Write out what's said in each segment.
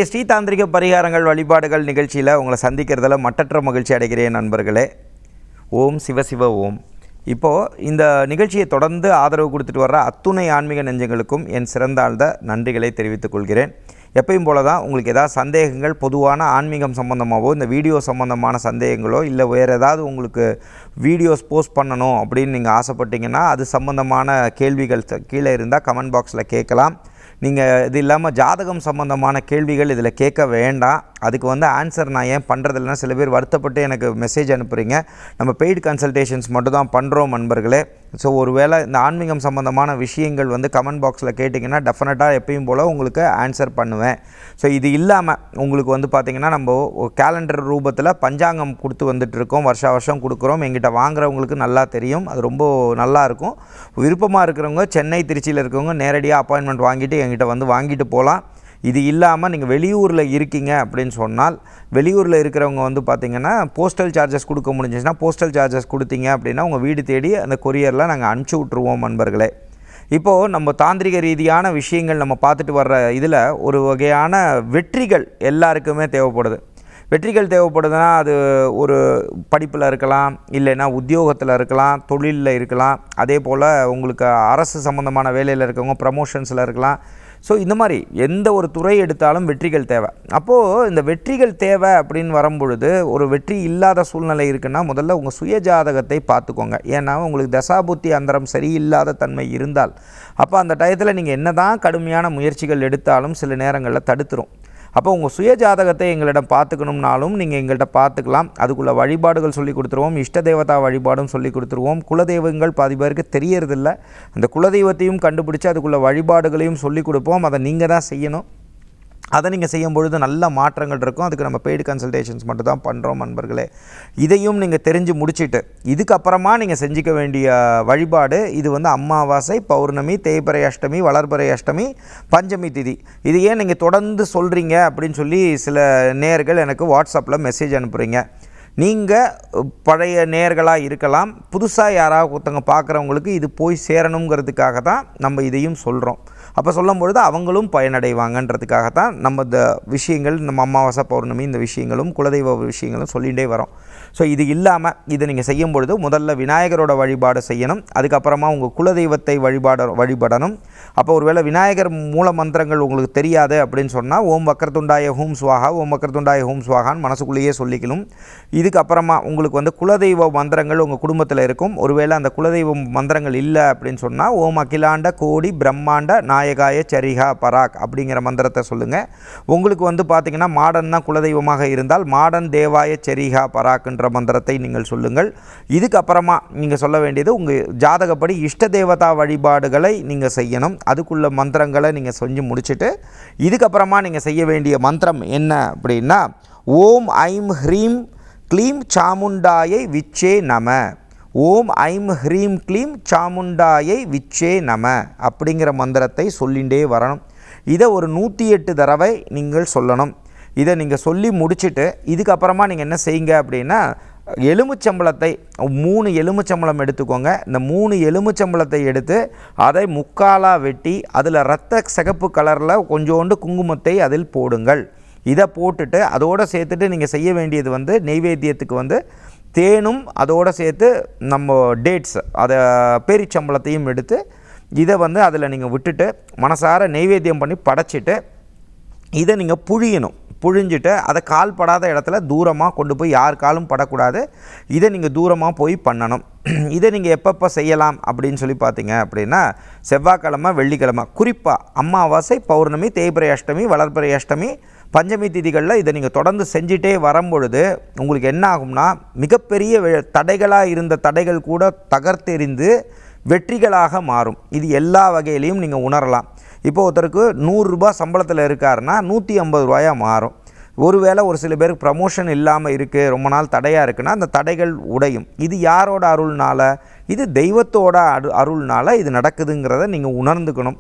இன்றைய ஸ்ரீதாந்திரிக பரிகாரங்கள் வழிபாடுகள் நிகழ்ச்சியில் உங்களை சந்திக்கிறதுல மட்டற்ற மகிழ்ச்சி அடைகிறேன் நண்பர்களே ஓம் சிவசிவ ஓம் இப்போது இந்த நிகழ்ச்சியை தொடர்ந்து ஆதரவு கொடுத்துட்டு வர்ற அத்துணை ஆன்மீக நெஞ்சங்களுக்கும் என் சிறந்தாழ்ந்த நன்றிகளை தெரிவித்துக் கொள்கிறேன் எப்பயும் போல தான் உங்களுக்கு ஏதாவது சந்தேகங்கள் பொதுவான ஆன்மீகம் சம்மந்தமாகவோ இந்த வீடியோ சம்மந்தமான சந்தேகங்களோ இல்லை வேறு ஏதாவது உங்களுக்கு வீடியோஸ் போஸ்ட் பண்ணணும் அப்படின்னு நீங்கள் ஆசைப்பட்டீங்கன்னா அது சம்மந்தமான கேள்விகள் த- கீழே இருந்தால் கமெண்ட் பாக்ஸில் கேட்கலாம் நீங்கள் இது இல்லாமல் ஜாதகம் சம்மந்தமான கேள்விகள் இதில் கேட்க வேண்டாம் அதுக்கு வந்து ஆன்சர் நான் ஏன் பண்ணுறதில்லனா சில பேர் வருத்தப்பட்டு எனக்கு மெசேஜ் அனுப்புகிறீங்க நம்ம பெய்டு கன்சல்டேஷன்ஸ் மட்டும் தான் பண்ணுறோம் நண்பர்களே ஸோ ஒருவேளை இந்த ஆன்மீகம் சம்மந்தமான விஷயங்கள் வந்து கமெண்ட் பாக்ஸில் கேட்டிங்கன்னா டெஃபினட்டாக எப்பயும் போல் உங்களுக்கு ஆன்சர் பண்ணுவேன் ஸோ இது இல்லாமல் உங்களுக்கு வந்து பார்த்திங்கன்னா நம்ம கேலண்டர் ரூபத்தில் பஞ்சாங்கம் கொடுத்து வந்துட்டு இருக்கோம் வருஷா வருஷம் கொடுக்குறோம் எங்கிட்ட வாங்குறவங்களுக்கு நல்லா தெரியும் அது ரொம்ப நல்லா இருக்கும் விருப்பமாக இருக்கிறவங்க சென்னை திருச்சியில் இருக்கவங்க நேரடியாக அப்பாயின்மெண்ட் வாங்கிட்டு எங்கிட்ட வந்து வாங்கிட்டு போகலாம் இது இல்லாமல் நீங்கள் வெளியூரில் இருக்கீங்க அப்படின்னு சொன்னால் வெளியூரில் இருக்கிறவங்க வந்து பார்த்தீங்கன்னா போஸ்டல் சார்ஜஸ் கொடுக்க முடிஞ்சிச்சுன்னா போஸ்டல் சார்ஜஸ் கொடுத்தீங்க அப்படின்னா உங்கள் வீடு தேடி அந்த கொரியரில் நாங்கள் அனுப்பிச்சி விட்ருவோம் நண்பர்களே இப்போது நம்ம தாந்திரிக ரீதியான விஷயங்கள் நம்ம பார்த்துட்டு வர்ற இதில் ஒரு வகையான வெற்றிகள் எல்லாருக்குமே தேவைப்படுது வெற்றிகள் தேவைப்படுதுன்னா அது ஒரு படிப்பில் இருக்கலாம் இல்லைன்னா உத்தியோகத்தில் இருக்கலாம் தொழிலில் இருக்கலாம் அதே போல் உங்களுக்கு அரசு சம்மந்தமான வேலையில் இருக்கவங்க ப்ரமோஷன்ஸில் இருக்கலாம் ஸோ இந்த மாதிரி எந்த ஒரு துறை எடுத்தாலும் வெற்றிகள் தேவை அப்போது இந்த வெற்றிகள் தேவை அப்படின்னு வரும்பொழுது ஒரு வெற்றி இல்லாத சூழ்நிலை இருக்குன்னா முதல்ல உங்கள் சுய ஜாதகத்தை பார்த்துக்கோங்க ஏன்னா உங்களுக்கு தசாபுத்தி அந்தரம் சரியில்லாத தன்மை இருந்தால் அப்போ அந்த டயத்தில் நீங்கள் என்ன தான் கடுமையான முயற்சிகள் எடுத்தாலும் சில நேரங்களில் தடுத்துரும் அப்போ உங்கள் சுய ஜாதகத்தை எங்களிடம் பார்த்துக்கணும்னாலும் நீங்கள் எங்கள்கிட்ட பார்த்துக்கலாம் அதுக்குள்ள வழிபாடுகள் சொல்லி கொடுத்துருவோம் இஷ்ட தேவதா வழிபாடும் சொல்லி கொடுத்துருவோம் குலதெய்வங்கள் பாதி பேருக்கு தெரியறதில்ல அந்த குலதெய்வத்தையும் கண்டுபிடிச்சு அதுக்குள்ள வழிபாடுகளையும் சொல்லி கொடுப்போம் அதை நீங்கள் தான் செய்யணும் அதை நீங்கள் செய்யும் பொழுது நல்ல மாற்றங்கள் இருக்கும் அதுக்கு நம்ம பெய்டு கன்சல்டேஷன்ஸ் மட்டும் தான் பண்ணுறோம் நண்பர்களே இதையும் நீங்கள் தெரிஞ்சு முடிச்சிட்டு இதுக்கப்புறமா நீங்கள் செஞ்சுக்க வேண்டிய வழிபாடு இது வந்து அமாவாசை பௌர்ணமி தேய்பிறை அஷ்டமி வளர்பிறை அஷ்டமி பஞ்சமி திதி இது ஏன் நீங்கள் தொடர்ந்து சொல்கிறீங்க அப்படின்னு சொல்லி சில நேர்கள் எனக்கு வாட்ஸ்அப்பில் மெசேஜ் அனுப்புகிறீங்க நீங்கள் பழைய நேர்களாக இருக்கலாம் புதுசாக யாராவது ஒருத்தவங்க பார்க்குறவங்களுக்கு இது போய் சேரணுங்கிறதுக்காக தான் நம்ம இதையும் சொல்கிறோம் அப்போ சொல்லும் பொழுது அவங்களும் பயனடைவாங்கன்றதுக்காக தான் நம்ம இந்த விஷயங்கள் நம்ம அமாவாசை பௌர்ணமி இந்த விஷயங்களும் குலதெய்வ விஷயங்களும் சொல்லிகிட்டே வரோம் ஸோ இது இல்லாமல் இதை நீங்கள் செய்யும் பொழுது முதல்ல விநாயகரோட வழிபாடு செய்யணும் அதுக்கப்புறமா உங்கள் குலதெய்வத்தை வழிபாட வழிபடணும் அப்போ ஒருவேளை விநாயகர் மூல மந்திரங்கள் உங்களுக்கு தெரியாது அப்படின்னு சொன்னால் ஓம் வக்கரத்துண்டாய ஹூம் சுவாகா ஓம் வக்கரத்துண்டாய ஹூம் சுவாகான்னு மனசுக்குள்ளேயே சொல்லிக்கணும் இதுக்கப்புறமா உங்களுக்கு வந்து குலதெய்வ மந்திரங்கள் உங்கள் குடும்பத்தில் இருக்கும் ஒருவேளை அந்த குலதெய்வ மந்திரங்கள் இல்லை அப்படின்னு சொன்னால் ஓம் அகிலாண்ட கோடி பிரம்மாண்ட நாயகாய சரிகா பராக் அப்படிங்கிற மந்திரத்தை சொல்லுங்கள் உங்களுக்கு வந்து பார்த்தீங்கன்னா மாடன் தான் குலதெய்வமாக இருந்தால் மாடன் தேவாய சரிகா பராக்ன்ற மந்திரத்தை நீங்கள் சொல்லுங்கள் இதுக்கப்புறமா நீங்கள் சொல்ல வேண்டியது உங்கள் ஜாதகப்படி இஷ்ட தேவதா வழிபாடுகளை நீங்கள் செய்யணும் அதுக்குள்ள மந்திரங்களை நீங்கள் செஞ்சு முடிச்சுட்டு இதுக்கப்புறமா நீங்கள் செய்ய வேண்டிய மந்திரம் என்ன அப்படின்னா ஓம் ஐம் ஹ்ரீம் க்ளீம் சாமுண்டாயை விச்சே நம ஓம் ஐம் ஹ்ரீம் க்ளீம் சாமுண்டாயை விச்சே நம அப்படிங்கிற மந்திரத்தை சொல்லிகிட்டே வரணும் இதை ஒரு நூற்றி எட்டு தடவை நீங்கள் சொல்லணும் இதை நீங்கள் சொல்லி முடிச்சுட்டு இதுக்கப்புறமா நீங்கள் என்ன செய்யுங்க அப்படின்னா எலுமிச்சம்பழத்தை மூணு எலுமிச்சம்பழம் எடுத்துக்கோங்க இந்த மூணு எலுமிச்சம்பழத்தை எடுத்து அதை முக்காலாக வெட்டி அதில் ரத்த சிகப்பு கலரில் கொஞ்சோண்டு குங்குமத்தை அதில் போடுங்கள் இதை போட்டுட்டு அதோடு சேர்த்துட்டு நீங்கள் செய்ய வேண்டியது வந்து நெய்வேத்தியத்துக்கு வந்து தேனும் அதோடு சேர்த்து நம்ம டேட்ஸ் அதை பேரிச்சம்பளத்தையும் எடுத்து இதை வந்து அதில் நீங்கள் விட்டுட்டு மனசார நெய்வேத்தியம் பண்ணி படைச்சிட்டு இதை நீங்கள் புழியணும் புழிஞ்சிட்டு அதை கால் படாத இடத்துல தூரமாக கொண்டு போய் யார் காலும் படக்கூடாது இதை நீங்கள் தூரமாக போய் பண்ணணும் இதை நீங்கள் எப்பப்போ செய்யலாம் அப்படின்னு சொல்லி பார்த்தீங்க அப்படின்னா செவ்வாய்க்கிழமை வெள்ளிக்கிழமை குறிப்பாக அமாவாசை பௌர்ணமி தேய்பிறை அஷ்டமி வளர்பிறை அஷ்டமி பஞ்சமி திதிகளில் இதை நீங்கள் தொடர்ந்து செஞ்சிட்டே வரும்பொழுது உங்களுக்கு என்ன ஆகும்னா மிகப்பெரிய வெ- தடைகளாக இருந்த தடைகள் கூட தகர்த்தெறிந்து வெற்றிகளாக மாறும் இது எல்லா வகையிலையும் நீங்கள் உணரலாம் இப்போ ஒருத்தருக்கு நூறுரூபா சம்பளத்தில் இருக்காருன்னா நூற்றி ஐம்பது ரூபாயாக மாறும் ஒருவேளை ஒரு சில பேருக்கு ப்ரமோஷன் இல்லாமல் இருக்குது ரொம்ப நாள் தடையாக இருக்குன்னா அந்த தடைகள் உடையும் இது யாரோட அருள்னால இது தெய்வத்தோட அரு அருள்னால இது நடக்குதுங்கிறத நீங்கள் உணர்ந்துக்கணும்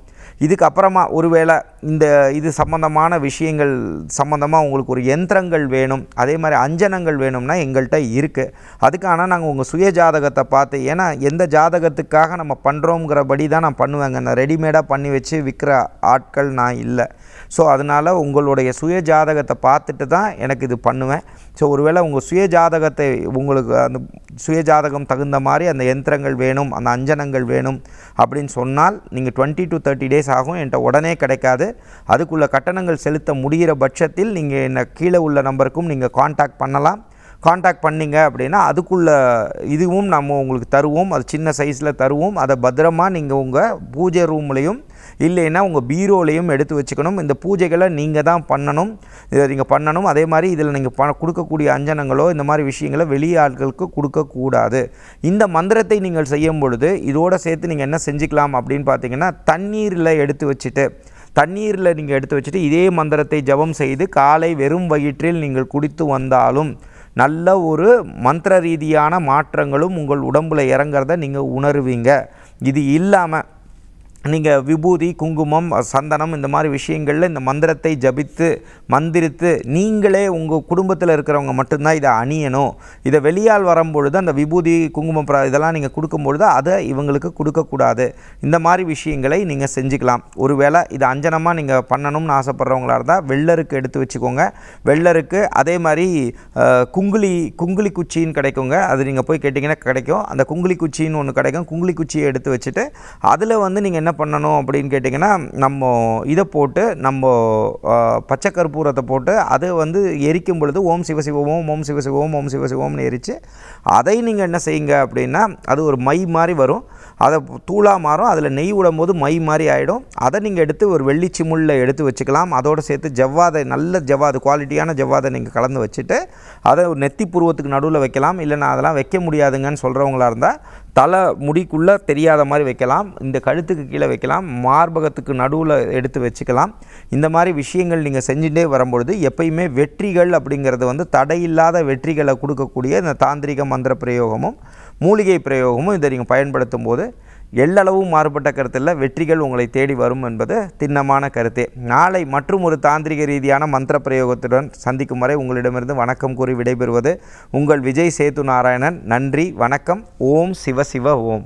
இதுக்கப்புறமா ஒருவேளை இந்த இது சம்மந்தமான விஷயங்கள் சம்மந்தமாக உங்களுக்கு ஒரு யந்திரங்கள் வேணும் அதே மாதிரி அஞ்சனங்கள் வேணும்னா எங்கள்கிட்ட இருக்குது அதுக்கான நாங்கள் உங்கள் சுய ஜாதகத்தை பார்த்து ஏன்னா எந்த ஜாதகத்துக்காக நம்ம பண்ணுறோங்கிறபடி தான் நான் பண்ணுவேங்க நான் ரெடிமேடாக பண்ணி வச்சு விற்கிற ஆட்கள் நான் இல்லை ஸோ அதனால் உங்களுடைய சுய ஜாதகத்தை பார்த்துட்டு தான் எனக்கு இது பண்ணுவேன் ஸோ ஒருவேளை உங்கள் சுய ஜாதகத்தை உங்களுக்கு அந்த சுய ஜாதகம் தகுந்த மாதிரி அந்த யந்திரங்கள் வேணும் அந்த அஞ்சனங்கள் வேணும் அப்படின்னு சொன்னால் நீங்கள் டுவெண்ட்டி டு தேர்ட்டி டேஸ் ஆகும் என்கிட்ட உடனே கிடைக்காது அதுக்குள்ள கட்டணங்கள் செலுத்த முடிகிற பட்சத்தில் நீங்கள் என்ன கீழே உள்ள நம்பருக்கும் நீங்கள் காண்டாக்ட் பண்ணலாம் காண்டாக்ட் பண்ணீங்க அப்படின்னா அதுக்குள்ள இதுவும் நம்ம உங்களுக்கு தருவோம் அது சின்ன சைஸில் தருவோம் அதை பத்திரமா நீங்கள் உங்கள் பூஜை ரூம்லேயும் இல்லைன்னா உங்கள் பீரோலையும் எடுத்து வச்சுக்கணும் இந்த பூஜைகளை நீங்கள் தான் பண்ணணும் இதை நீங்கள் பண்ணணும் அதே மாதிரி இதில் நீங்கள் பண கொடுக்கக்கூடிய அஞ்சனங்களோ இந்த மாதிரி விஷயங்களை வெளியே ஆட்களுக்கு கொடுக்கக்கூடாது இந்த மந்திரத்தை நீங்கள் செய்யும் பொழுது இதோட சேர்த்து நீங்கள் என்ன செஞ்சுக்கலாம் அப்படின்னு பார்த்தீங்கன்னா தண்ணீரில் எடுத்து வச்சுட்டு தண்ணீரில் நீங்கள் எடுத்து வச்சுட்டு இதே மந்திரத்தை ஜபம் செய்து காலை வெறும் வயிற்றில் நீங்கள் குடித்து வந்தாலும் நல்ல ஒரு மந்திர ரீதியான மாற்றங்களும் உங்கள் உடம்புல இறங்குறத நீங்கள் உணருவீங்க இது இல்லாமல் நீங்கள் விபூதி குங்குமம் சந்தனம் இந்த மாதிரி விஷயங்களில் இந்த மந்திரத்தை ஜபித்து மந்திரித்து நீங்களே உங்கள் குடும்பத்தில் இருக்கிறவங்க மட்டும்தான் இதை அணியணும் இதை வெளியால் வரும்பொழுது அந்த விபூதி குங்குமம் பிர- இதெல்லாம் நீங்கள் கொடுக்கும்பொழுது அதை இவங்களுக்கு கொடுக்கக்கூடாது இந்த மாதிரி விஷயங்களை நீங்கள் செஞ்சுக்கலாம் ஒருவேளை இது அஞ்சனமாக நீங்கள் பண்ணணும்னு ஆசைப்பட்றவங்களா இருந்தால் வெள்ளருக்கு எடுத்து வச்சுக்கோங்க வெள்ளருக்கு அதே மாதிரி அஹ், குங்குலி குங்குலி குச்சின்னு கிடைக்குங்க அது நீங்கள் போய் கேட்டிங்கன்னா கிடைக்கும் அந்த குங்குலி குச்சின்னு ஒன்று கிடைக்கும் குங்குலி குச்சியை எடுத்து வச்சுட்டு அதில் வந்து நீங்கள் என்ன பண்ணணும் அப்படின்னு கேட்டிங்கன்னா நம்ம இதை போட்டு நம்ம அஹ், பச்சை கற்பூரத்தை போட்டு அதை வந்து எரிக்கும் பொழுது ஓம் சிவசிவ ஓம் ஓம் சிவசிவ ஓம் ஓம் சிவசிவ ஓம்னு எரித்து அதை நீங்கள் என்ன செய்யுங்க அப்படின்னா அது ஒரு மை மாதிரி வரும் அதை தூளாக மாறும் அதில் நெய் விடும்போது மை மாதிரி ஆகிடும் அதை நீங்கள் எடுத்து ஒரு வெள்ளி சிமுளில் எடுத்து வச்சுக்கலாம் அதோடு சேர்த்து ஜவ்வாதை நல்ல ஜவ்வாது குவாலிட்டியான ஜவ்வாதை நீங்கள் கலந்து வச்சுட்டு அதை ஒரு நெத்தி புருவத்துக்கு நடுவில் வைக்கலாம் இல்லை நான் அதெல்லாம் வைக்க முடியாதுங்கன்னு சொல்கிறவங்களா இருந்தால் தலை முடிக்குள்ளே தெரியாத மாதிரி வைக்கலாம் இந்த கழுத்துக்கு கீழே வைக்கலாம் மார்பகத்துக்கு நடுவில் எடுத்து வச்சுக்கலாம் இந்த மாதிரி விஷயங்கள் நீங்கள் செஞ்சுட்டே வரும்பொழுது எப்பயுமே வெற்றிகள் அப்படிங்கிறது வந்து தடையில்லாத வெற்றிகளை கொடுக்கக்கூடிய இந்த தாந்திரிக மந்திர பிரயோகமும் மூலிகை பிரயோகமும் இதை நீங்கள் பயன்படுத்தும் போது எல்லளவும் மாறுபட்ட கருத்தில் வெற்றிகள் உங்களை தேடி வரும் என்பது திண்ணமான கருத்தே நாளை மற்றும் ஒரு தாந்திரிக ரீதியான மந்திர பிரயோகத்துடன் சந்திக்கும் வரை உங்களிடமிருந்து வணக்கம் கூறி விடைபெறுவது உங்கள் விஜய் சேது நாராயணன் நன்றி வணக்கம் ஓம் சிவ சிவ ஓம்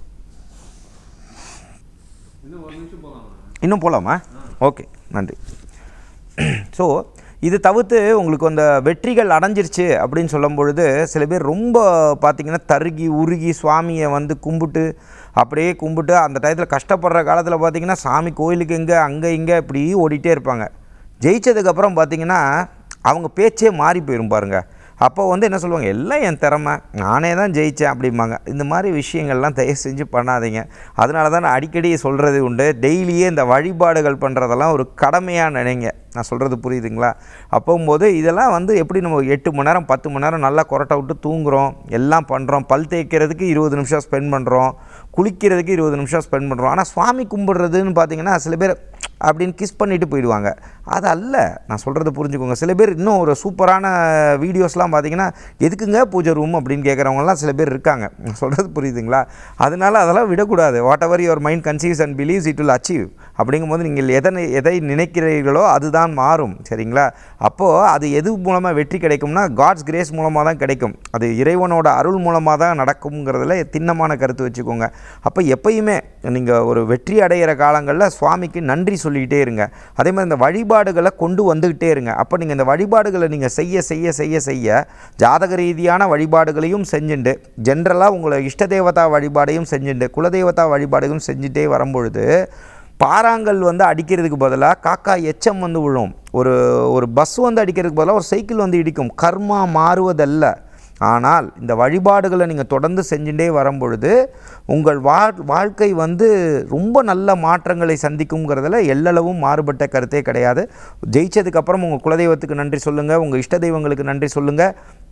இன்னும் போகலாமா ஓகே நன்றி ஸோ இது தவிர்த்து உங்களுக்கு அந்த வெற்றிகள் அடைஞ்சிருச்சு அப்படின்னு சொல்லும் பொழுது சில பேர் ரொம்ப பார்த்திங்கன்னா தருகி உருகி சுவாமியை வந்து கும்பிட்டு அப்படியே கும்பிட்டு அந்த டயத்தில் கஷ்டப்படுற காலத்தில் பார்த்திங்கன்னா சாமி கோயிலுக்கு எங்கே அங்கே இங்கே இப்படி ஓடிட்டே இருப்பாங்க ஜெயிச்சதுக்கப்புறம் பார்த்திங்கன்னா அவங்க பேச்சே மாறி போயிரும் பாருங்க அப்போ வந்து என்ன சொல்லுவாங்க எல்லாம் என் திறமை நானே தான் ஜெயித்தேன் அப்படிம்பாங்க இந்த மாதிரி விஷயங்கள்லாம் தயவு செஞ்சு பண்ணாதீங்க அதனால தான் நான் அடிக்கடி சொல்கிறது உண்டு டெய்லியே இந்த வழிபாடுகள் பண்ணுறதெல்லாம் ஒரு கடமையாக நினைங்க நான் சொல்கிறது புரியுதுங்களா அப்போம்போது இதெல்லாம் வந்து எப்படி நம்ம எட்டு மணி நேரம் பத்து மணி நேரம் நல்லா கொரட்டை விட்டு தூங்குறோம் எல்லாம் பண்ணுறோம் பல் தேய்க்கிறதுக்கு இருபது நிமிஷம் ஸ்பெண்ட் பண்ணுறோம் குளிக்கிறதுக்கு இருபது நிமிஷம் ஸ்பெண்ட் பண்ணுறோம் ஆனால் சுவாமி கும்பிடுறதுன்னு பார்த்தீங்கன்னா சில பேர் அப்படின்னு கிஸ் பண்ணிட்டு போயிடுவாங்க அது அல்ல நான் சொல்கிறத புரிஞ்சுக்கோங்க சில பேர் இன்னும் ஒரு சூப்பரான வீடியோஸ்லாம் பார்த்தீங்கன்னா எதுக்குங்க பூஜை ரூம் அப்படின்னு கேட்குறவங்கலாம் சில பேர் இருக்காங்க நான் சொல்கிறது புரியுதுங்களா அதனால அதெல்லாம் விடக்கூடாது whatever your mind conceives and believes it will achieve அப்படிங்கும்போது நீங்கள் எதை எதை நினைக்கிறீர்களோ அதுதான் மாறும் சரிங்களா அப்போது அது எது மூலமாக வெற்றி கிடைக்கும்னா காட்ஸ் கிரேஸ் மூலமாக தான் கிடைக்கும் அது இறைவனோட அருள் மூலமாக தான் நடக்குங்கிறதுல திண்ணமான கருத்து வச்சுக்கோங்க அப்போ எப்பயுமே நீங்கள் ஒரு வெற்றி அடைகிற காலங்களில் சுவாமிக்கு நன்றி சொல்லிக்கிட்டே இருங்க அதே மாதிரி இந்த வழிபாடுகளை கொண்டு வந்துக்கிட்டே இருங்க அப்போ நீங்கள் இந்த வழிபாடுகளை நீங்கள் செய்ய செய்ய செய்ய செய்ய ஜாதக ரீதியான வழிபாடுகளையும் செஞ்சுண்டு ஜென்ரலாக உங்களை இஷ்ட தேவதா வழிபாடையும் செஞ்சுண்டு குலதெய்வதா வழிபாடுகளும் செஞ்சுட்டே வரும்பொழுது பாறாங்கல் வந்து அடிக்கிறதுக்கு பதிலாக காக்கா எச்சம் வந்து விழும் ஒரு ஒரு பஸ் வந்து அடிக்கிறதுக்கு பதிலாக ஒரு சைக்கிள் வந்து இடிக்கும் கர்மா மாறுவதல்ல ஆனால் இந்த வழிபாடுகளை நீங்கள் தொடர்ந்து செஞ்சுட்டே வரும்பொழுது உங்கள் வாழ் வாழ்க்கை வந்து ரொம்ப நல்ல மாற்றங்களை சந்திக்குங்கிறதுல எல்லளவும் மாறுபட்ட கருத்தே கிடையாது ஜெயிச்சதுக்கப்புறம் உங்கள் குலதெய்வத்துக்கு நன்றி சொல்லுங்கள் உங்கள் இஷ்ட தெய்வங்களுக்கு நன்றி சொல்லுங்கள்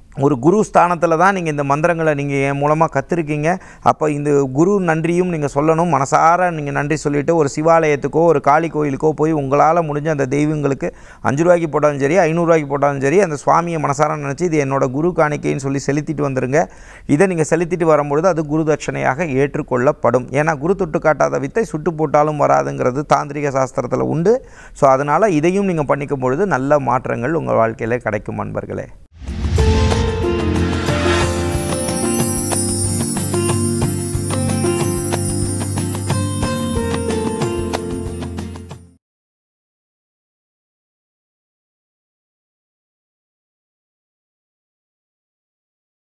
ஒரு குரு ஸ்தானத்தில் தான் நீங்கள் இந்த மந்திரங்களை நீங்கள் என் மூலமாக கற்றுருக்கீங்க அப்போ இந்த குரு நன்றியும் நீங்கள் சொல்லணும் மனசார நீங்கள் நன்றி சொல்லிவிட்டு ஒரு சிவாலயத்துக்கோ ஒரு காளி கோயிலுக்கோ போய் உங்களால் முடிஞ்ச அந்த தெய்வங்களுக்கு அஞ்சு ரூபாய்க்கு போட்டாலும் சரி ஐநூறுரூவாய்க்கு போட்டாலும் சரி அந்த சுவாமியை மனசார நினச்சி இது என்னோட குரு காணிக்கைன்னு சொல்லி செலுத்திட்டு வந்துருங்க இதை நீங்கள் செலுத்திட்டு வரும்பொழுது அது குரு தட்சணையாக ஏற்றுக்கொள்ளப்படும் ஏன்னா குரு தொட்டு காட்டாத வித்தை சுட்டு போட்டாலும் வராதுங்கிறது தாந்திரிக சாஸ்திரத்தில் உண்டு ஸோ அதனால் இதையும் நீங்கள் பண்ணிக்கும் பொழுது நல்ல மாற்றங்கள் உங்கள் வாழ்க்கையில் கிடைக்கும் நண்பர்களே